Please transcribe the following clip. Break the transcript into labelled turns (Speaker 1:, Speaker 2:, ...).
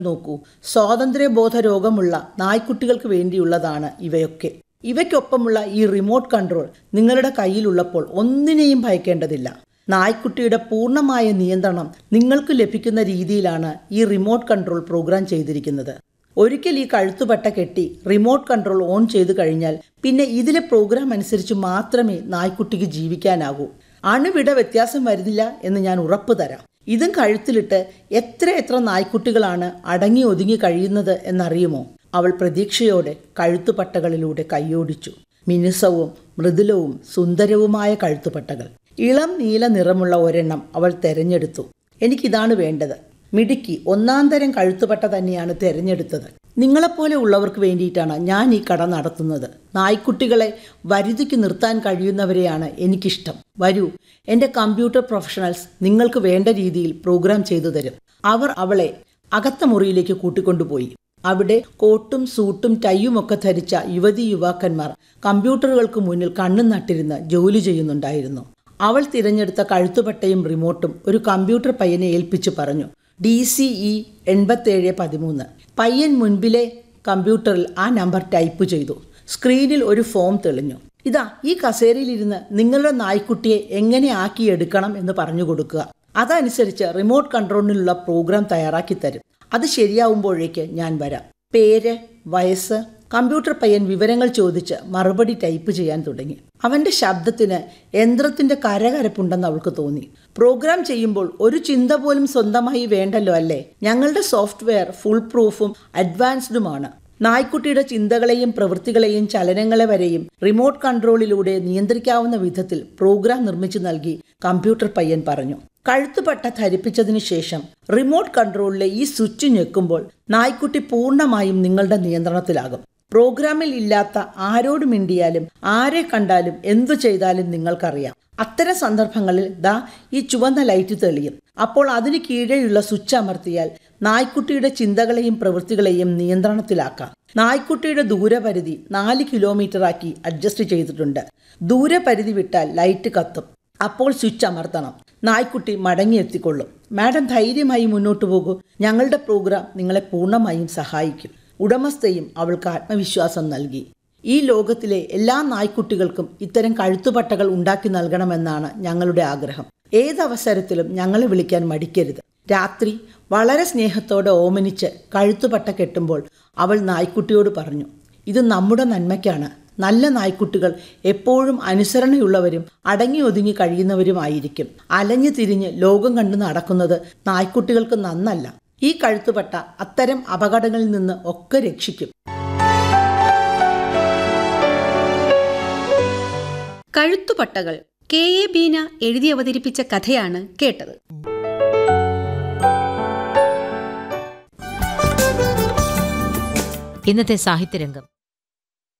Speaker 1: നോക്കൂ സ്വാതന്ത്ര്യബോധ രോഗമുള്ള നായ്ക്കുട്ടികൾക്ക് വേണ്ടിയുള്ളതാണ് ഇവയൊക്കെ ഇവയ്ക്കൊപ്പമുള്ള ഈ റിമോട്ട് കൺട്രോൾ നിങ്ങളുടെ കയ്യിലുള്ളപ്പോൾ ഒന്നിനെയും ഭയക്കേണ്ടതില്ല നായ്ക്കുട്ടിയുടെ പൂർണ്ണമായ നിയന്ത്രണം നിങ്ങൾക്ക് ലഭിക്കുന്ന രീതിയിലാണ് ഈ റിമോട്ട് കൺട്രോൾ പ്രോഗ്രാം ചെയ്തിരിക്കുന്നത് ഒരിക്കൽ ഈ കഴുത്തുപട്ട കെട്ടി റിമോട്ട് കൺട്രോൾ ഓൺ ചെയ്തു കഴിഞ്ഞാൽ പിന്നെ ഇതിലെ പ്രോഗ്രാം അനുസരിച്ച് മാത്രമേ നായ്ക്കുട്ടിക്ക് ജീവിക്കാനാകൂ അണുവിട വ്യത്യാസം വരുന്നില്ല എന്ന് ഞാൻ ഉറപ്പു തരാം ഇതും കഴുത്തിലിട്ട് എത്ര എത്ര നായ്ക്കുട്ടികളാണ് അടങ്ങി ഒതുങ്ങി കഴിയുന്നത് എന്നറിയുമോ അവൾ പ്രതീക്ഷയോടെ കഴുത്തുപട്ടകളിലൂടെ കൈയോടിച്ചു മിനുസവും മൃദുലവും സുന്ദരവുമായ കഴുത്തുപട്ടകൾ ഇളം നീല നിറമുള്ള ഒരെണ്ണം അവൾ തെരഞ്ഞെടുത്തു എനിക്കിതാണ് വേണ്ടത് മിടുക്കി ഒന്നാം തരം കഴുത്തുപട്ട തന്നെയാണ് തിരഞ്ഞെടുത്തത് നിങ്ങളെപ്പോലെ ഉള്ളവർക്ക് വേണ്ടിയിട്ടാണ് ഞാൻ ഈ കട നടത്തുന്നത് നായ്ക്കുട്ടികളെ വരുതിക്ക് നിർത്താൻ കഴിയുന്നവരെയാണ് എനിക്കിഷ്ടം വരൂ എൻ്റെ കമ്പ്യൂട്ടർ പ്രൊഫഷണൽസ് നിങ്ങൾക്ക് വേണ്ട രീതിയിൽ പ്രോഗ്രാം ചെയ്തു തരും അവർ അവളെ അകത്ത മുറിയിലേക്ക് കൂട്ടിക്കൊണ്ടുപോയി അവിടെ കോട്ടും സൂട്ടും ടൈയും ഒക്കെ ധരിച്ച യുവതി യുവാക്കന്മാർ കമ്പ്യൂട്ടറുകൾക്ക് മുന്നിൽ കണ്ണും നട്ടിരുന്ന് ജോലി ചെയ്യുന്നുണ്ടായിരുന്നു അവൾ തിരഞ്ഞെടുത്ത കഴുത്തുപട്ടയും റിമോട്ടും ഒരു കമ്പ്യൂട്ടർ പയ്യനെ ഏൽപ്പിച്ചു പറഞ്ഞു ഡി സി ഇ എൺപത്തേഴ് പതിമൂന്ന് പയ്യൻ മുൻപിലെ കമ്പ്യൂട്ടറിൽ ആ നമ്പർ ടൈപ്പ് ചെയ്തു സ്ക്രീനിൽ ഒരു ഫോം തെളിഞ്ഞു ഇതാ ഈ കസേരയിലിരുന്ന് നിങ്ങളുടെ നായ്ക്കുട്ടിയെ എങ്ങനെ ആക്കിയെടുക്കണം എന്ന് പറഞ്ഞു കൊടുക്കുക അതനുസരിച്ച് റിമോട്ട് കൺട്രോളിനുള്ള പ്രോഗ്രാം തയ്യാറാക്കി തരും അത് ശരിയാവുമ്പോഴേക്ക് ഞാൻ വരാം പേര് വയസ്സ് കമ്പ്യൂട്ടർ പയ്യൻ വിവരങ്ങൾ ചോദിച്ച് മറുപടി ടൈപ്പ് ചെയ്യാൻ തുടങ്ങി അവന്റെ ശബ്ദത്തിന് യന്ത്രത്തിന്റെ കരകരപ്പുണ്ടെന്ന് അവൾക്ക് തോന്നി പ്രോഗ്രാം ചെയ്യുമ്പോൾ ഒരു ചിന്ത പോലും സ്വന്തമായി വേണ്ടല്ലോ അല്ലേ ഞങ്ങളുടെ സോഫ്റ്റ്വെയർ ഫുൾ പ്രൂഫും അഡ്വാൻസ്ഡുമാണ് നായ്ക്കുട്ടിയുടെ ചിന്തകളെയും പ്രവൃത്തികളെയും ചലനങ്ങളെ വരെയും റിമോട്ട് കൺട്രോളിലൂടെ നിയന്ത്രിക്കാവുന്ന വിധത്തിൽ പ്രോഗ്രാം നിർമ്മിച്ചു നൽകി കമ്പ്യൂട്ടർ പയ്യൻ പറഞ്ഞു കഴുത്തുപട്ട ധരിപ്പിച്ചതിനു ശേഷം റിമോട്ട് കൺട്രോളിലെ ഈ സ്വിച്ച് ഞെക്കുമ്പോൾ നായ്ക്കുട്ടി പൂർണ്ണമായും നിങ്ങളുടെ നിയന്ത്രണത്തിലാകും പ്രോഗ്രാമിൽ ഇല്ലാത്ത ആരോട് മിണ്ടിയാലും ആരെ കണ്ടാലും എന്തു ചെയ്താലും നിങ്ങൾക്കറിയാം അത്തരം സന്ദർഭങ്ങളിൽ ദാ ഈ ചുവന്ന ലൈറ്റ് തെളിയും അപ്പോൾ അതിന് കീഴെയുള്ള സ്വിച്ച് അമർത്തിയാൽ നായ്ക്കുട്ടിയുടെ ചിന്തകളെയും പ്രവൃത്തികളെയും നിയന്ത്രണത്തിലാക്കാം നായ്ക്കുട്ടിയുടെ ദൂരപരിധി നാല് കിലോമീറ്റർ ആക്കി അഡ്ജസ്റ്റ് ചെയ്തിട്ടുണ്ട് ദൂരപരിധി വിട്ടാൽ ലൈറ്റ് കത്തും അപ്പോൾ സ്വിച്ച് അമർത്തണം നായ്ക്കുട്ടി മടങ്ങിയെത്തിക്കൊള്ളും മാഡം ധൈര്യമായി മുന്നോട്ട് പോകൂ ഞങ്ങളുടെ പ്രോഗ്രാം നിങ്ങളെ പൂർണ്ണമായും സഹായിക്കും ഉടമസ്ഥയും അവൾക്ക് ആത്മവിശ്വാസം നൽകി ഈ ലോകത്തിലെ എല്ലാ നായ്ക്കുട്ടികൾക്കും ഇത്തരം കഴുത്തുപട്ടകൾ ഉണ്ടാക്കി നൽകണമെന്നാണ് ഞങ്ങളുടെ ആഗ്രഹം ഏതവസരത്തിലും ഞങ്ങളെ വിളിക്കാൻ മടിക്കരുത് രാത്രി വളരെ സ്നേഹത്തോടെ ഓമനിച്ച് കഴുത്തുപട്ട കെട്ടുമ്പോൾ അവൾ നായ്ക്കുട്ടിയോട് പറഞ്ഞു ഇത് നമ്മുടെ നന്മയ്ക്കാണ് നല്ല നായ്ക്കുട്ടികൾ എപ്പോഴും അനുസരണയുള്ളവരും അടങ്ങി ഒതുങ്ങി കഴിയുന്നവരുമായിരിക്കും അലഞ്ഞു തിരിഞ്ഞ് ലോകം കണ്ടു നടക്കുന്നത് നായ്ക്കുട്ടികൾക്ക് നന്നല്ല ഈ കഴുത്തുപട്ട അത്തരം അപകടങ്ങളിൽ നിന്ന് ഒക്കെ രക്ഷിക്കും
Speaker 2: കഴുത്തുപട്ടകൾ കെ എ ബീന എഴുതി അവതരിപ്പിച്ച കഥയാണ് കേട്ടത്
Speaker 3: ഇന്നത്തെ സാഹിത്യരംഗം